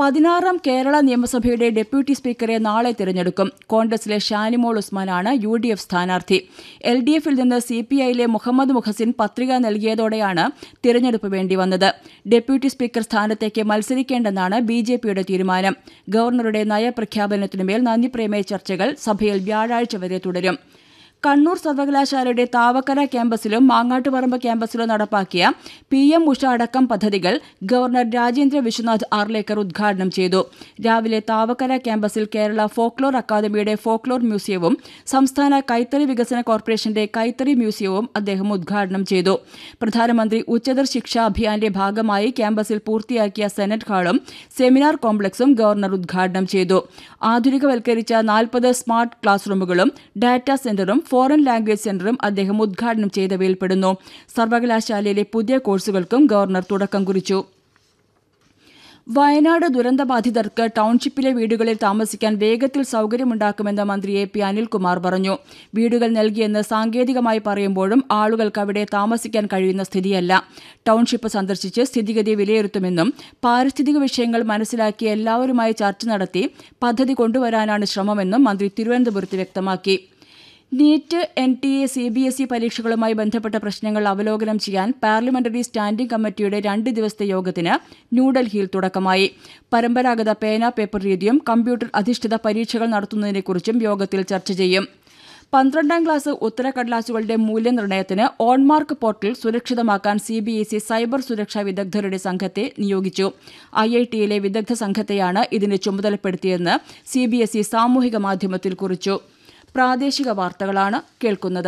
പതിനാറാം കേരള നിയമസഭയുടെ ഡെപ്യൂട്ടി സ്പീക്കറെ നാളെ തിരഞ്ഞെടുക്കും കോൺഗ്രസിലെ ഷാനിമോൾ ഉസ്മാനാണ് യു ഡി എഫ് സ്ഥാനാർത്ഥി എൽ ഡി എഫിൽ നിന്ന് സി പി ഐയിലെ മുഹമ്മദ് മുഹസിൻ പത്രിക നൽകിയതോടെയാണ് തിരഞ്ഞെടുപ്പ് വേണ്ടിവന്നത് ഡെപ്യൂട്ടി സ്പീക്കർ സ്ഥാനത്തേക്ക് മത്സരിക്കേണ്ടെന്നാണ് ബി ജെ പിയുടെ തീരുമാനം ഗവർണറുടെ നയപ്രഖ്യാപനത്തിനുമേൽ നന്ദിപ്രമേയ ചർച്ചകൾ സഭയിൽ വ്യാഴാഴ്ച വരെ തുടരും കണ്ണൂർ സർവകലാശാലയുടെ താവക്കര ക്യാമ്പസിലും മാങ്ങാട്ടുപറമ്പ് ക്യാമ്പസിലും നടപ്പാക്കിയ പി എം ഉഷ അടക്കം പദ്ധതികൾ ഗവർണർ രാജേന്ദ്ര വിശ്വനാഥ് ആർലേക്കർ ഉദ്ഘാടനം ചെയ്തു രാവിലെ താവക്കര ക്യാമ്പസിൽ കേരള ഫോക്ലോർ അക്കാദമിയുടെ ഫോക്ലോർ മ്യൂസിയവും സംസ്ഥാന കൈത്തറി വികസന കോർപ്പറേഷന്റെ കൈത്തറി മ്യൂസിയവും അദ്ദേഹം ഉദ്ഘാടനം ചെയ്തു പ്രധാനമന്ത്രി ഉച്ചതർ ശിക്ഷാ അഭിയാന്റെ ഭാഗമായി ക്യാമ്പസിൽ പൂർത്തിയാക്കിയ സെനറ്റ് ഹാളും സെമിനാർ കോംപ്ലക്സും ഗവർണർ ഉദ്ഘാടനം ചെയ്തു ആധുനികവൽക്കരിച്ച നാൽപ്പത് സ്മാർട്ട് ക്ലാസ് റൂമുകളും ഡാറ്റാ സെന്ററും ഫോറിൻ ലാംഗ്വേജ് സെന്ററും അദ്ദേഹം ഉദ്ഘാടനം ചെയ്തവയിൽപ്പെടുന്നു സർവകലാശാലയിലെ പുതിയ കോഴ്സുകൾക്കും ഗവർണർ തുടക്കം കുറിച്ചു വയനാട് ദുരന്തബാധിതർക്ക് ടൌൺഷിപ്പിലെ വീടുകളിൽ താമസിക്കാൻ വേഗത്തിൽ സൌകര്യമുണ്ടാക്കുമെന്ന് മന്ത്രി എ പി അനിൽകുമാർ പറഞ്ഞു വീടുകൾ നൽകിയെന്ന് സാങ്കേതികമായി പറയുമ്പോഴും ആളുകൾക്ക് അവിടെ താമസിക്കാൻ കഴിയുന്ന സ്ഥിതിയല്ല ടൌൺഷിപ്പ് സന്ദർശിച്ച് സ്ഥിതിഗതി വിലയിരുത്തുമെന്നും പാരിസ്ഥിതിക വിഷയങ്ങൾ മനസ്സിലാക്കി എല്ലാവരുമായി ചർച്ച നടത്തി പദ്ധതി കൊണ്ടുവരാനാണ് ശ്രമമെന്നും മന്ത്രി തിരുവനന്തപുരത്ത് വ്യക്തമാക്കി NEET N T A C B S E പരീക്ഷകളുമായി ബന്ധപ്പെട്ട പ്രശ്നങ്ങൾ അവലോകനം ചെയ്യാൻ പാർലമെന്ററി സ്റ്റാൻഡിംഗ് കമ്മിറ്റിയുടെ രണ്ട് ദിവസത്തെ യോഗത്തിന് ന്യൂഡൽഹിയിൽ തുടക്കമായി പരമ്പരാഗത പേന പേപ്പർ രീതിയും കമ്പ്യൂട്ടർ അധിഷ്ഠിത പരീക്ഷകൾ നടത്തുന്നതിനെക്കുറിച്ചും യോഗത്തിൽ ചർച്ച ചെയ്യും പന്ത്രണ്ടാം ക്ലാസ് ഉത്തരക്കടലാസുകളുടെ മൂല്യനിർണ്ണയത്തിന് ഓൺമാർക്ക് പോർട്ടൽ സുരക്ഷിതമാക്കാൻ C B S E cyber സുരക്ഷാ വിദഗ്ധരുടെ സംഘത്തെ നിയോഗിച്ചു ഐ ഐ ടിയിലെ വിദഗ്ധ സംഘത്തെയാണ് ഇതിന് ചുമതലപ്പെടുത്തിയതെന്ന് സി ബി എസ് ഇ സാമൂഹിക മാധ്യമത്തിൽ കുറിച്ചു പ്രാദേശിക വാർത്തകളാണ് കേൾക്കുന്നത്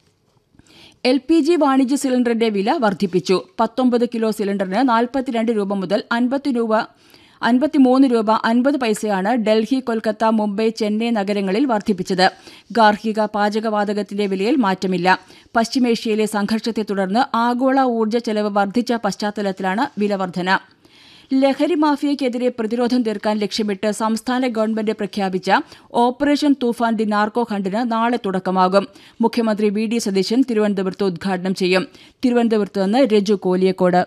എൽ പി ജി വാണിജ്യ സിലിണ്ടറിന്റെ വില വർദ്ധിപ്പിച്ചു പത്തൊമ്പത് കിലോ സിലിണ്ടറിന് നാൽപ്പത്തിരണ്ട് രൂപ മുതൽ അൻപത്തി രൂപ അൻപത്തിമൂന്ന് രൂപ അൻപത് പൈസയാണ് ഡൽഹി കൊൽക്കത്ത മുംബൈ ചെന്നൈ നഗരങ്ങളിൽ വർദ്ധിപ്പിച്ചത് ഗാർഹിക പാചകവാതകത്തിന്റെ വിലയിൽ മാറ്റമില്ല പശ്ചിമേഷ്യയിലെ സംഘർഷത്തെ തുടർന്ന് ആഗോള ഊർജ്ജ ചെലവ് വർദ്ധിച്ച പശ്ചാത്തലത്തിലാണ് വില വർധന ലഹരി മാഫിയയ്ക്കെതിരെ പ്രതിരോധം തീർക്കാൻ ലക്ഷ്യമിട്ട് സംസ്ഥാന ഗവൺമെന്റ് പ്രഖ്യാപിച്ച ഓപ്പറേഷൻ തൂഫാൻ ദി നാർക്കോ ഹണ്ടിന് നാളെ തുടക്കമാകും മുഖ്യമന്ത്രി വി ഡി സതീശൻ തിരുവനന്തപുരത്ത് ഉദ്ഘാടനം ചെയ്യും തിരുവനന്തപുരത്ത് നിന്ന് രജു കോലിയക്കോട്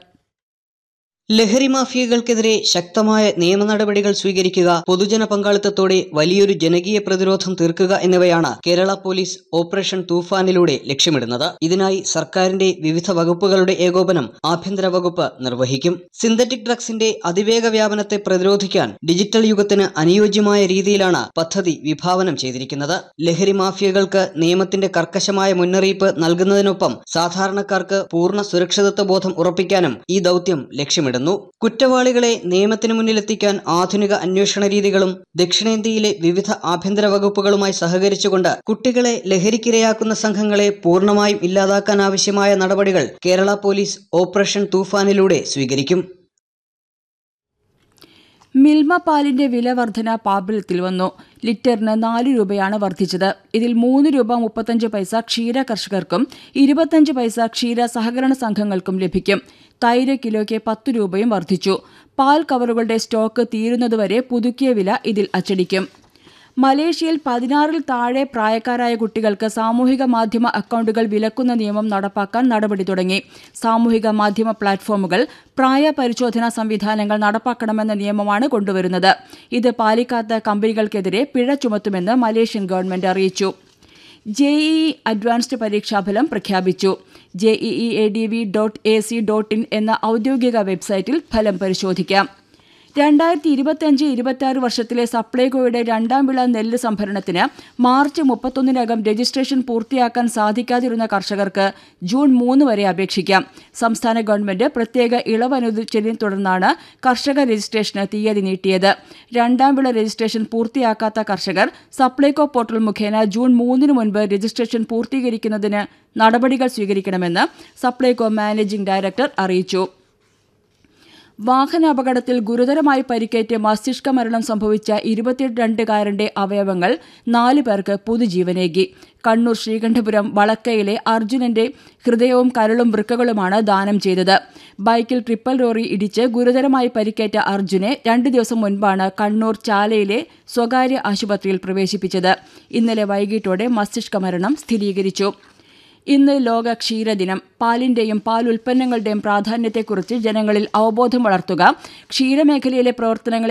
ലഹരി മാഫിയകൾക്കെതിരെ ശക്തമായ നിയമ നടപടികൾ സ്വീകരിക്കുക പൊതുജന പങ്കാളിത്തത്തോടെ വലിയൊരു ജനകീയ പ്രതിരോധം തീർക്കുക എന്നിവയാണ് കേരള പോലീസ് ഓപ്പറേഷൻ തൂഫാനിലൂടെ ലക്ഷ്യമിടുന്നത് ഇതിനായി സർക്കാരിന്റെ വിവിധ വകുപ്പുകളുടെ ഏകോപനം ആഭ്യന്തര വകുപ്പ് നിർവഹിക്കും സിന്തറ്റിക് ഡ്രഗ്സിന്റെ അതിവേഗ വ്യാപനത്തെ പ്രതിരോധിക്കാൻ ഡിജിറ്റൽ യുഗത്തിന് അനുയോജ്യമായ രീതിയിലാണ് പദ്ധതി വിഭാവനം ചെയ്തിരിക്കുന്നത് ലഹരി മാഫിയകൾക്ക് നിയമത്തിന്റെ കർക്കശമായ മുന്നറിയിപ്പ് നൽകുന്നതിനൊപ്പം സാധാരണക്കാർക്ക് പൂർണ്ണ സുരക്ഷിതത്വ ബോധം ഉറപ്പിക്കാനും ഈ ദൗത്യം ലക്ഷ്യമിടുന്നു കുറ്റവാളികളെ നിയമത്തിന് മുന്നിലെത്തിക്കാൻ ആധുനിക അന്വേഷണ രീതികളും ദക്ഷിണേന്ത്യയിലെ വിവിധ ആഭ്യന്തര വകുപ്പുകളുമായി സഹകരിച്ചുകൊണ്ട് കുട്ടികളെ ലഹരിക്കിരയാക്കുന്ന സംഘങ്ങളെ പൂർണ്ണമായും ഇല്ലാതാക്കാൻ ആവശ്യമായ നടപടികൾ കേരള പോലീസ് ഓപ്പറേഷൻ തൂഫാനിലൂടെ സ്വീകരിക്കും മിൽമ പാലിന്റെ വില വർധന പ്രാബല്യത്തിൽ വന്നു ലിറ്ററിന് നാല് രൂപയാണ് വർദ്ധിച്ചത് ഇതിൽ മൂന്ന് രൂപ മുപ്പത്തഞ്ച് പൈസ ക്ഷീര കർഷകർക്കും ഇരുപത്തഞ്ച് പൈസ ക്ഷീര സഹകരണ സംഘങ്ങൾക്കും ലഭിക്കും തൈര് കിലോയ്ക്ക് പത്ത് രൂപയും വർദ്ധിച്ചു പാൽ കവറുകളുടെ സ്റ്റോക്ക് തീരുന്നതുവരെ പുതുക്കിയ വില ഇതിൽ അച്ചടിക്കും മലേഷ്യയിൽ പതിനാറിൽ താഴെ പ്രായക്കാരായ കുട്ടികൾക്ക് സാമൂഹിക മാധ്യമ അക്കൗണ്ടുകൾ വിലക്കുന്ന നിയമം നടപ്പാക്കാൻ നടപടി തുടങ്ങി സാമൂഹിക മാധ്യമ പ്ലാറ്റ്ഫോമുകൾ പ്രായ പരിശോധനാ സംവിധാനങ്ങൾ നടപ്പാക്കണമെന്ന നിയമമാണ് കൊണ്ടുവരുന്നത് ഇത് പാലിക്കാത്ത കമ്പനികൾക്കെതിരെ പിഴ ചുമത്തുമെന്ന് മലേഷ്യൻ ഗവൺമെന്റ് അറിയിച്ചു ജെഇഇ അഡ്വാൻസ്ഡ് പരീക്ഷാഫലം പ്രഖ്യാപിച്ചു JEE A D V dot A C dot in എന്ന ഔദ്യോഗിക വെബ്സൈറ്റിൽ ഫലം പരിശോധിക്കാം രണ്ടായിരത്തി ഇരുപത്തിയഞ്ച് ഇരുപത്തിയാറ് വർഷത്തിലെ സപ്ലൈകോയുടെ രണ്ടാം വിള നെല്ല് സംഭരണത്തിന് മാർച്ച് മുപ്പത്തൊന്നിനകം രജിസ്ട്രേഷൻ പൂർത്തിയാക്കാൻ സാധിക്കാതിരുന്ന കർഷകർക്ക് ജൂൺ മൂന്ന് വരെ അപേക്ഷിക്കാം സംസ്ഥാന ഗവൺമെന്റ് പ്രത്യേക ഇളവ് അനുവദിച്ചതിനെ തുടർന്നാണ് കർഷക രജിസ്ട്രേഷന് തീയതി നീട്ടിയത് രണ്ടാം വിള രജിസ്ട്രേഷൻ പൂർത്തിയാക്കാത്ത കർഷകർ സപ്ലൈകോ പോർട്ടൽ മുഖേന ജൂൺ മൂന്നിന് മുൻപ് രജിസ്ട്രേഷൻ പൂർത്തീകരിക്കുന്നതിന് നടപടികൾ സ്വീകരിക്കണമെന്ന് സപ്ലൈകോ മാനേജിംഗ് ഡയറക്ടർ അറിയിച്ചു വാഹനാപകടത്തിൽ ഗുരുതരമായി പരിക്കേറ്റ് മസ്തിഷ്ക മരണം സംഭവിച്ച ഇരുപത്തിരണ്ടുകാരന്റെ അവയവങ്ങൾ നാല് പേർക്ക് പുതുജീവനേകി കണ്ണൂർ ശ്രീകണ്ഠപുരം വളക്കയിലെ അർജുനന്റെ ഹൃദയവും കരളും വൃക്കകളുമാണ് ദാനം ചെയ്തത് ബൈക്കിൽ ട്രിപ്പൽ ലോറി ഇടിച്ച് ഗുരുതരമായി പരിക്കേറ്റ അർജുനെ രണ്ടു ദിവസം മുൻപാണ് കണ്ണൂർ ചാലയിലെ സ്വകാര്യ ആശുപത്രിയിൽ പ്രവേശിപ്പിച്ചത് ഇന്നലെ വൈകിട്ടോടെ മസ്തിഷ്ക മരണം സ്ഥിരീകരിച്ചു ഇന്ന് ലോക ക്ഷീരദിനം പാലിന്റെയും പാൽ ഉൽപ്പന്നങ്ങളുടെയും പ്രാധാന്യത്തെക്കുറിച്ച് ജനങ്ങളിൽ അവബോധം വളർത്തുക ക്ഷീരമേഖലയിലെ പ്രവർത്തനങ്ങളെ